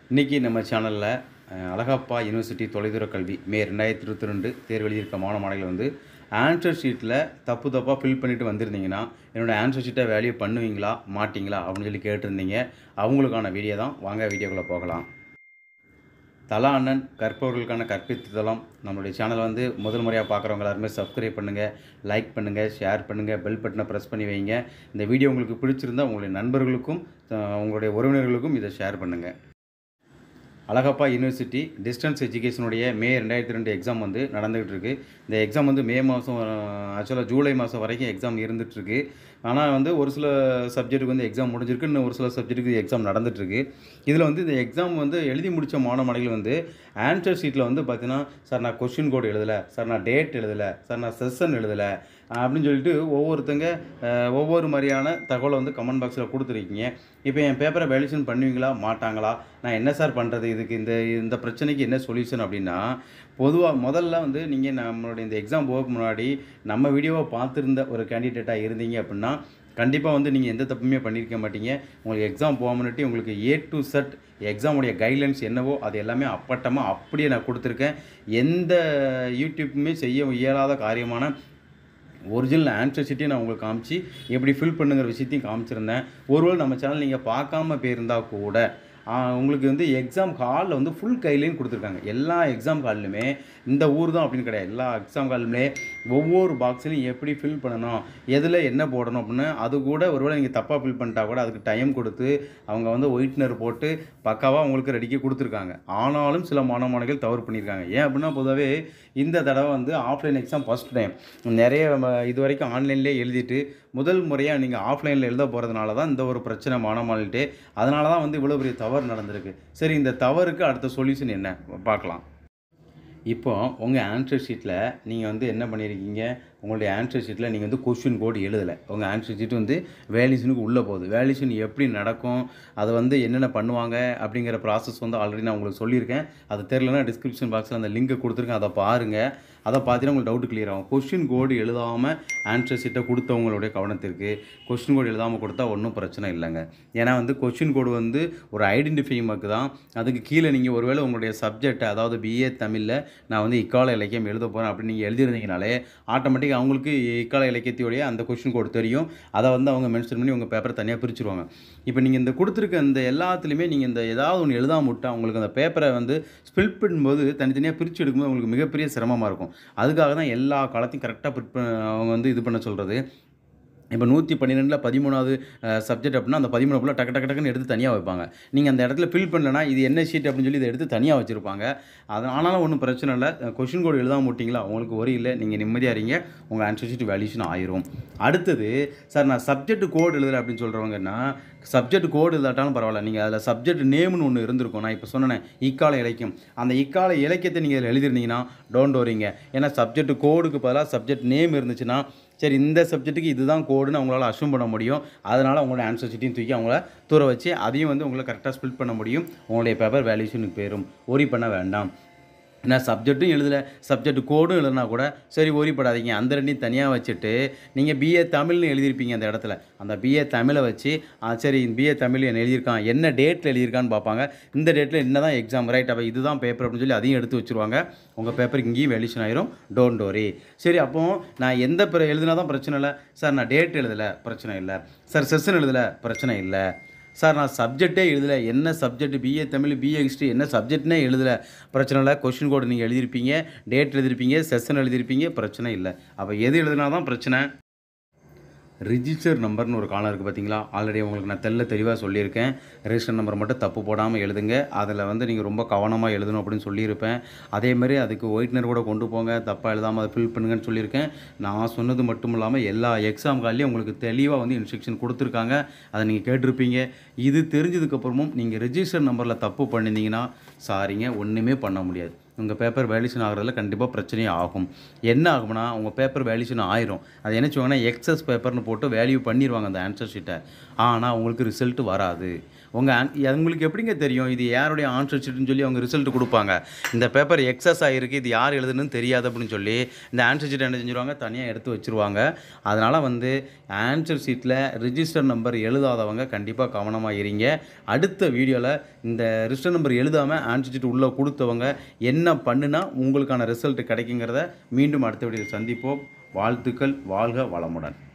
இன்றைக்கி நம்ம சேனலில் அழகப்பா யூனிவர்சிட்டி தொலைதூர கல்வி மே ரெண்டாயிரத்தி இருபத்தி ரெண்டு தேர்வு எழுதியிருக்க மாணவ மாணவிகள் வந்து ஆன்சர் ஷீட்டில் தப்பு தப்பாக ஃபில் பண்ணிட்டு வந்திருந்தீங்கன்னா என்னோடய ஆன்சர் ஷீட்டை வேல்யூ பண்ணுவீங்களா மாட்டிங்களா அப்படின்னு சொல்லி கேட்டிருந்தீங்க அவங்களுக்கான வீடியோ தான் வாங்க வீடியோக்குள்ளே போகலாம் தலா அண்ணன் கற்பவர்களுக்கான கற்பித்தலம் நம்மளுடைய சேனல் வந்து முதல் முறையாக பார்க்குறவங்க எல்லாருமே சப்ஸ்கிரைப் பண்ணுங்கள் லைக் பண்ணுங்கள் ஷேர் பண்ணுங்கள் பெல் பட்டனை ப்ரெஸ் பண்ணி வைங்க இந்த வீடியோ உங்களுக்கு பிடிச்சிருந்தா உங்களுடைய நண்பர்களுக்கும் அஹ், உங்களுடைய உறவினர்களுக்கும் இதை ஷேர் பண்ணுங்கள் அழகப்பா யூனிவர்சிட்டி டிஸ்டன்ஸ் எஜுகேஷனுடைய மே ரெண்டாயிரத்தி ரெண்டு எக்ஸாம் வந்து நடந்துகிட்டு இருக்கு இந்த எக்ஸாம் வந்து மே மாதம் ஆக்சுவலாக ஜூலை மாதம் வரைக்கும் எக்ஸாம் இருந்துகிட்ருக்கு ஆனால் வந்து ஒரு சில சப்ஜெக்ட்டுக்கு வந்து எக்ஸாம் முடிஞ்சிருக்கு இன்னும் ஒரு சில சப்ஜெக்ட்டுக்கு எக்ஸாம் நடந்துகிட்ருக்கு இதில் வந்து இந்த எக்ஸாம் வந்து எழுதி முடித்த மாணவ மாணவிகள் வந்து ஆன்சர் ஷீட்டில் வந்து பார்த்தீங்கன்னா சார் நான் கொஷின் கோட் எழுதலை சார் நான் டேட் எழுதலை சார் நான் செஷன் எழுதலை அப்படின்னு சொல்லிட்டு ஒவ்வொருத்தங்க அஹ், ஒவ்வொரு மாதிரியான தகவலை வந்து கமெண்ட் பாக்ஸில் கொடுத்துருக்கீங்க இப்போ என் பேப்பரை வேல்யூஷன் பண்ணுவீங்களா மாட்டாங்களா நான் என்ன சார் பண்ணுறது இதுக்கு இந்த இந்த பிரச்சனைக்கு என்ன சொல்யூஷன் அப்படின்னா பொதுவாக முதல்ல வந்து நீங்கள் நம்மளுடைய இந்த எக்ஸாம் போக முன்னாடி நம்ம வீடியோவை பார்த்துருந்த ஒரு கேண்டிடேட்டாக இருந்தீங்க அப்படின்னா கண்டிப்பாக வந்து நீங்கள் எந்த தப்புமே பண்ணியிருக்க மாட்டீங்க உங்களுக்கு எக்ஸாம் போக முன்னாடி உங்களுக்கு ஏ டு செட் எக்ஸாமுடைய கைட்லைன்ஸ் என்னவோ அது எல்லாமே அப்பட்டமாக அப்படியே நான் கொடுத்துருக்கேன் எந்த யூடியூப்புமே செய்ய இயலாத காரியமான ஒரிஜினல் ஆன்சர் ஷீட்டையும் நான் உங்களுக்கு காமிச்சு எப்படி ஃபில் பண்ணுங்கிற விஷயத்தையும் காமிச்சிருந்தேன் ஒருவேளை நம்ம சேனல் நீங்கள் பார்க்காம போயிருந்தா கூட ஆ, உங்களுக்கு வந்து எக்ஸாம் ஹாலில் வந்து ஃபுல் கைட்லைன் கொடுத்துருக்காங்க எல்லா எக்ஸாம் ஹால்லுமே இந்த ஊர் தான் அப்படின்னு கிடையாது எல்லா எக்ஸாம் ஹாலுமே ஒவ்வொரு பாக்ஸ்லையும் எப்படி ஃபில் பண்ணணும் எதில் என்ன போடணும் அப்படின்னு அது கூட ஒருவேளை நீங்கள் தப்பாக ஃபில் பண்ணிட்டா கூட அதுக்கு டைம் கொடுத்து அவங்க வந்து ஒயிட்னர் போட்டு பக்காவாக உங்களுக்கு ரெடிக்கு கொடுத்துருக்காங்க ஆனாலும் சில மாணவ மாணவிகள் தவறு பண்ணியிருக்காங்க ஏன் அப்படின்னா பொதுவாகவே இந்த தடவை வந்து ஆஃப்லைன் எக்ஸாம் ஃபஸ்ட் டைம் நிறைய ம, இது வரைக்கும் ஆன்லைன்லேயே எழுதிட்டு முதல் முறையாக நீங்கள் ஆஃப்லைனில் எழுத போகிறதுனால தான் இந்த ஒரு பிரச்சனை மாணவர்கள்ட்டே அதனால தான் வந்து இவ்வளோ பெரிய தவறு நடந்திருக்கு சரி இந்த தவறுக்கு அடுத்த சொல்யூஷன் என்ன பார்க்கலாம் இப்போ உங்கள் ஆன்சர் ஷீட்டில் நீங்கள் வந்து என்ன பண்ணியிருக்கீங்க உங்களுடைய ஆன்சர் ஷீட்டில் நீங்கள் வந்து கொஷின் கோட் எழுதலை உங்கள் ஆன்சர் ஷீட் வந்து வேல்யூஷனுக்கு உள்ளே போகுது வேல்யூஷன் எப்படி நடக்கும் அதை வந்து என்னென்ன பண்ணுவாங்க அப்படிங்கிற ப்ராசஸ் வந்து ஆல்ரெடி நான் உங்களுக்கு சொல்லியிருக்கேன் அது தெரிலனா டிஸ்கிரிப்ஷன் பாக்ஸில் அந்த லிங்கை கொடுத்துருக்கேன் அதை பாருங்கள் அதை பார்த்தீங்கன்னா உங்களுக்கு டவுட் கிளியர் ஆகும் கொஷின் கோடு எழுதாமல் ஆன்சர் ஷீட்டை கொடுத்தவங்களுடைய கவனத்திற்கு கொஷின் கோடு எழுதாமல் கொடுத்தா ஒன்றும் பிரச்சனை இல்லைங்க ஏன்னா வந்து கொஷின் கோடு வந்து ஒரு ஐடென்டிஃபை மார்க் தான் அதுக்கு கீழே நீங்கள் ஒருவேளை உங்களுடைய சப்ஜெக்ட் அதாவது பிஏ தமிழில் நான் வந்து இக்கால இலக்கியம் எழுத போகிறேன் அப்படின்னு நீங்கள் எழுதிருந்தீங்கனாலே ஆட்டோமேட்டிக்காக அவங்களுக்கு இக்கால இலக்கியத்தையுடைய அந்த கொஷின் கோடு தெரியும் அதை வந்து அவங்க மென்ஷன் பண்ணி உங்கள் பேப்பரை தனியாக பிரிச்சுருவாங்க இப்போ நீங்கள் இந்த கொடுத்துருக்க இந்த எல்லாத்துலேயுமே நீங்கள் இந்த ஏதாவது ஒன்று எழுதாம விட்டா உங்களுக்கு அந்த பேப்பரை வந்து ஸ்பில் பண்ணும்போது தனித்தனியாக பிரித்து எடுக்கும்போது உங்களுக்கு மிகப்பெரிய சிரமமாக இருக்கும் அதுக்காக தான் எல்லா காலத்தையும் கரெக்டாக அவங்க வந்து இது பண்ண சொல்கிறது இப்போ நூற்றி பன்னிரெண்டில் பதிமூணாவது சப்ஜெக்ட் அப்படின்னா அந்த பதிமூணு ஃபுல்லாக டக்கு டக்கு டக்குன்னு எடுத்து தனியாக வைப்பாங்க நீங்கள் அந்த இடத்துல ஃபில் பண்ணலனா இது என்ன ஷீட் அப்படின்னு சொல்லி இதை எடுத்து தனியாக வச்சுருப்பாங்க அது ஆனாலும் ஒன்றும் பிரச்சனை இல்லை கொஷின் கோடு எழுதாம விட்டிங்களா உங்களுக்கு ஒரு இல்லை நீங்கள் நிம்மதியாக இருங்க உங்கள் ஆன்சர் ஷீட் வேல்யூஷன் ஆயிரும் அடுத்தது சார் நான் சப்ஜெக்ட் கோடு எழுதுறேன் அப்படின்னு சொல்கிறவங்கன்னா சப்ஜெக்ட் கோடு இல்லாட்டாலும் பரவாயில்ல நீங்கள் அதில் சப்ஜெக்ட் நேம்னு ஒன்று இருந்திருக்கும் நான் இப்போ சொன்னேன் இக்கால இலக்கியம் அந்த இக்கால இலக்கியத்தை நீங்கள் அதில் எழுதிருந்தீங்கன்னா டோன்ட் வரீங்க ஏன்னா சப்ஜெக்ட் கோடுக்கு பதிலாக சப்ஜெக்ட் நேம் இருந்துச்சுன்னா சரி இந்த சப்ஜெக்ட்டுக்கு இதுதான் கோடுன்னு அவங்களால அஷ்யூம் பண்ண முடியும் அதனால் அவங்களோட ஆன்சர் ஷீட்டையும் தூக்கி அவங்கள தூர வச்சு அதையும் வந்து உங்களை கரெக்டாக ஸ்பில் பண்ண முடியும் உங்களுடைய பேப்பர் வேல்யூஷனுக்கு போயிடும் ஒரி பண்ண வேண்டாம் ஏன்னா சப்ஜெக்ட்டும் எழுதலை சப்ஜெக்ட் கோடும் எழுதுனா கூட சரி ஓரிப்படாதீங்க அந்த ரெண்டையும் தனியாக வச்சுட்டு நீங்கள் பிஏ தமிழ்னு எழுதியிருப்பீங்க அந்த இடத்துல அந்த பிஏ தமிழை வச்சு ஆ, சரி பிஏ தமிழ் என்ன எழுதியிருக்கான் என்ன டேட்டில் எழுதியிருக்கான்னு பார்ப்பாங்க இந்த டேட்டில் என்ன தான் எக்ஸாம் ரைட் அப்போ இதுதான் பேப்பர் அப்படின்னு சொல்லி அதையும் எடுத்து வச்சுருவாங்க உங்கள் பேப்பர் இங்கேயும் வெளிஷன் ஆயிரும் டோன்ட் வரி சரி அப்போ நான் எந்த பிற எழுதினா தான் பிரச்சனை இல்லை சார் நான் டேட் எழுதலை பிரச்சனை இல்லை சார் செஷன் எழுதலை பிரச்சனை இல்லை சார் நான் சப்ஜெக்டே எழுதலை என்ன subject BA Tamil BA history என்ன சப்ஜெக்ட்னே எழுதலை பிரச்சனை இல்லை கொஷின் கோடு நீங்கள் எழுதியிருப்பீங்க டேட் எழுதியிருப்பீங்க செஷன் எழுதியிருப்பீங்க பிரச்சனை இல்லை அப்போ எது எழுதுனா தான் பிரச்சனை ரிஜிஸ்டர் நம்பர்னு ஒரு காலம் இருக்குது பார்த்தீங்களா ஆல்ரெடி உங்களுக்கு நான் தெல்ல தெளிவாக சொல்லியிருக்கேன் ரெஜிஸ்டர் நம்பர் மட்டும் தப்பு போடாமல் எழுதுங்க அதில் வந்து நீங்கள் ரொம்ப கவனமாக எழுதணும் அப்படின்னு சொல்லியிருப்பேன் அதே மாதிரி அதுக்கு ஒயிட்னர் கூட கொண்டு போங்க தப்பாக எழுதாமல் அதை ஃபில் பண்ணுங்கன்னு சொல்லியிருக்கேன் நான் சொன்னது மட்டும் இல்லாமல் எல்லா எக்ஸாம் கால்லையும் உங்களுக்கு தெளிவாக வந்து இன்ஸ்ட்ரக்ஷன் கொடுத்துருக்காங்க அதை நீங்கள் கேட்டிருப்பீங்க இது தெரிஞ்சதுக்கப்புறமும் நீங்கள் ரெஜிஸ்டர் நம்பரில் தப்பு பண்ணியிருந்தீங்கன்னா சாரிங்க ஒன்றுமே பண்ண முடியாது உங்கள் பேப்பர் வேல்யூஷன் ஆகிறதுல கண்டிப்பாக பிரச்சனையே ஆகும் என்ன ஆகும்னா உங்கள் பேப்பர் வேல்யூஷன் ஆயிரும் அது என்ன சொல்லுவாங்கன்னா எக்ஸஸ் பேப்பர்னு போட்டு வேல்யூ பண்ணிடுவாங்க அந்த ஆன்சர் ஷீட்டை ஆனால் உங்களுக்கு ரிசல்ட் வராது உங்கள் உங்களுக்கு எப்படிங்க தெரியும் இது யாருடைய ஆன்சர் ஷீட்னு சொல்லி அவங்க ரிசல்ட் கொடுப்பாங்க இந்த பேப்பர் எக்ஸஸ் ஆகிருக்கு இது யார் எழுதுன்னு தெரியாது அப்படின்னு சொல்லி இந்த ஆன்சர் ஷீட் என்ன செஞ்சுருவாங்க தனியாக எடுத்து வச்சுருவாங்க அதனால் வந்து ஆன்சர் ஷீட்டில் ரிஜிஸ்டர் நம்பர் எழுதாதவங்க கண்டிப்பாக கவனமாக இருங்க அடுத்த வீடியோவில் இந்த ரிஜிஸ்டர் நம்பர் எழுதாமல் ஆன்சர் ஷீட் உள்ளே கொடுத்தவங்க என்ன பண்ணுனா உங்களுக்கான ரிசல்ட் கிடைக்குங்கிறத மீண்டும் அடுத்த வீடியோவில் சந்திப்போம் வாழ்த்துக்கள் வாழ்க வளமுடன்